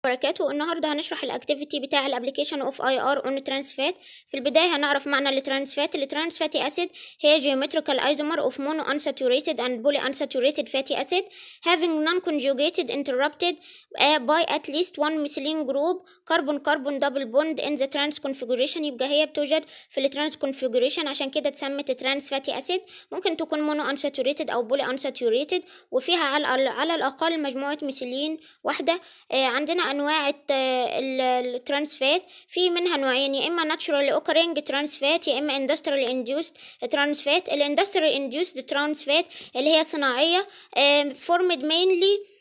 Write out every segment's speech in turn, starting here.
وبركاته النهارده هنشرح الاكتيفيتي بتاع الابلكيشن اوف اي ار اون ترانسفات في البدايه هنعرف معنى الترانسفات الترانسفاتي اسيد هي geometrical isomer of mono unsaturated and poly unsaturated fatty acid having non-conjugated interrupted uh, by at least one methylene group carbon carbon double bond in the trans configuration يبقى هي بتوجد في الترانس configuration عشان كده اتسمت ترانس فاتي اسيد ممكن تكون mono unsaturated او poly unsaturated وفيها على على الاقل مجموعه ميثيلين واحده آه عندنا انواع الترانس فات في منها نوعين يا اما naturally occurring trans fat يا اما industrial induced trans fat الاندستريال induced trans fat اللي هي صناعيه formed mainly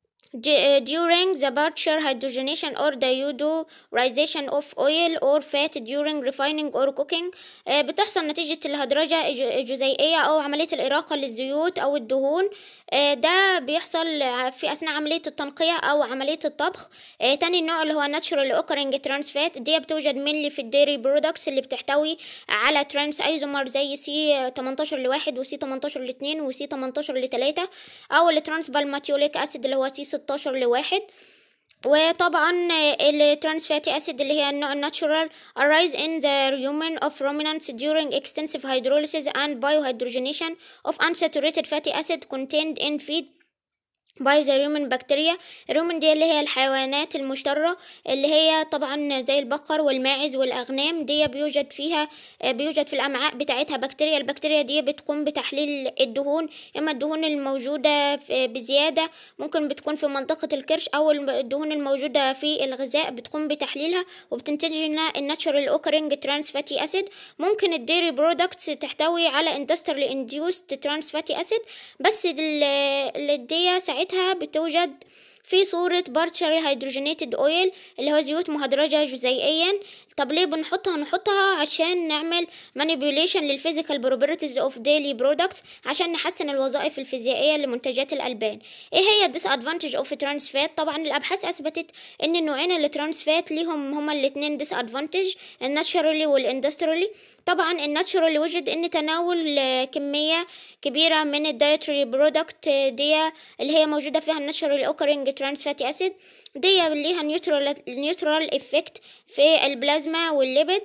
during the partial hydrogenation or deodorization of oil or fat during refining or cooking بتحصل نتيجة الهدرجة الجزيئية أو عملية الإراقة للزيوت أو الدهون ده بيحصل في أثناء عملية التنقية أو عملية الطبخ تاني نوع اللي هو natural occurring trans fat دي بتوجد mainly في الديري برودكتس اللي بتحتوي على ترانس ايزومر زي سي 18 لواحد وسي 18 لاتنين وسي 18 لتلاتة أو الترانس بالماتيوليك أسيد اللي هو سي 16 لواحد وطبعا الترانس فاتي اسيد اللي هي النوع الناتشورال arise in the rumen of ruminants during extensive hydrolysis and biohydrogenation of unsaturated fatty acid contained in feed باي ذا رومن بكتيريا الرومن دي اللي هي الحيوانات المشترة اللي هي طبعا زي البقر والماعز والأغنام دي بيوجد فيها بيوجد في الأمعاء بتاعتها بكتيريا البكتيريا دي بتقوم بتحليل الدهون إما الدهون الموجودة بزيادة ممكن بتكون في منطقة الكرش أو الدهون الموجودة في الغذاء بتقوم بتحليلها وبتنتج لنا الناتشورال اوكرينج ترانس فاتي أسيد ممكن الديري برودكتس تحتوي على اندستريال انديوست ترانس فاتي أسيد بس دي ساعتها بتاعتها بتوجد في صورة بارتشري هيدروجينيتد اويل اللي هو زيوت مهدرجة جزيئيا طب ليه بنحطها نحطها عشان نعمل manipulation للفيزيكال properties of daily products عشان نحسن الوظائف الفيزيائية لمنتجات الألبان ايه هي disadvantage of trans fat طبعا الأبحاث أثبتت ان النوعين اللي trans fat ليهم هما الاتنين disadvantage الناتشرالي والاندستريالي طبعا الناتشورال وجد ان تناول كمية كبيرة من الدايتري برودكت دي اللي هي موجودة فيها الناتشورال اوكرينج ترانس فاتي اسيد دي ليها نيوترال نيوترال افكت في البلازما والليبيد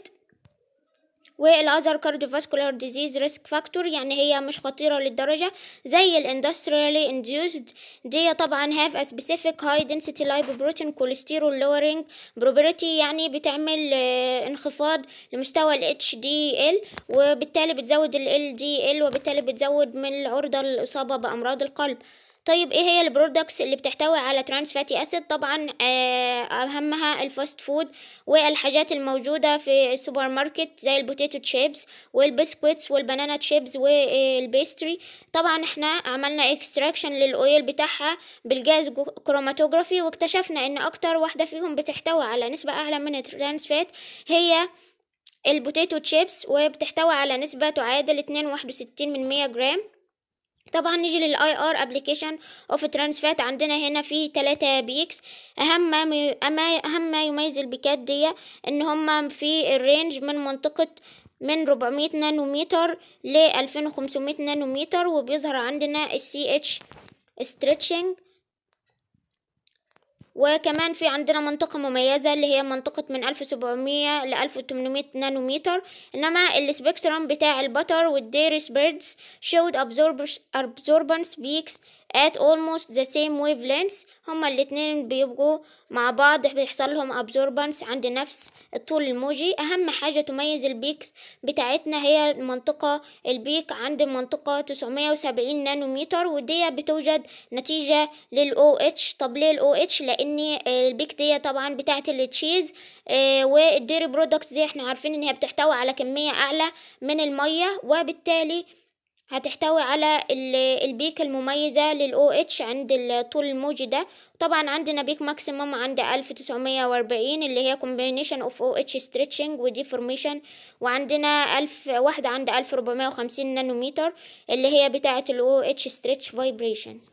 والاذر كارديوفاسكولار ديزيز ريسك فاكتور يعني هي مش خطيره للدرجه زي الاندستريالي انديوسد دي طبعا هاف ا سبيسيفيك هاي density lipoprotein كوليسترول lowering property يعني بتعمل انخفاض لمستوى ال HDL وبالتالي بتزود ال LDL وبالتالي بتزود من العرضه للاصابه بامراض القلب طيب ايه هي البرودكتس اللي بتحتوي على ترانس فاتي اسيد طبعا اهمها الفاست فود والحاجات الموجوده في السوبر ماركت زي البوتيتو تشيبس والبسكويتس والبنانا تشيبس والبيستري طبعا احنا عملنا اكستراكشن للاويل بتاعها بالجاز كروماتوجرافي واكتشفنا ان اكتر واحده فيهم بتحتوي على نسبه اعلى من الترانس فات هي البوتيتو تشيبس وبتحتوي على نسبه تعادل 2.61 من 100 جرام طبعا نيجي للاي ار ابلكيشن اوف ترانسفات عندنا هنا في ثلاثة بيكس اهم ما اهم ما يميز البيكات دي ان هما في الرينج من منطقة من 400 نانومتر ل 2500 نانومتر وبيظهر عندنا السي اتش ستريتشنج وكمان في عندنا منطقة مميزة اللي هي منطقة من 1700 ل 1800 نانومتر إنما السبيكترم بتاع البتر والديريس بيردز showed absorbance peaks at almost the same wavelengths هما الاتنين بيبقوا مع بعض بيحصل لهم absorbance عند نفس الطول الموجي أهم حاجة تميز البيكس بتاعتنا هي المنطقة البيك عند المنطقة 970 نانومتر ودي بتوجد نتيجة لل OH طب ليه ال OH لأن البيك دي طبعا بتاعت التشيز آه والديري برودكتس دي احنا عارفين ان هي بتحتوي على كمية أعلى من المية وبالتالي هتحتوي على البيك المميزة للأو اتش عند الطول الموجي ده طبعا عندنا بيك ماكسيموم عند ألف تسعمية وأربعين اللي هي combination of OH stretching و deformation وعندنا ألف واحدة عند ألف ربعمية وخمسين نانومتر اللي هي بتاعة ال OH stretch vibration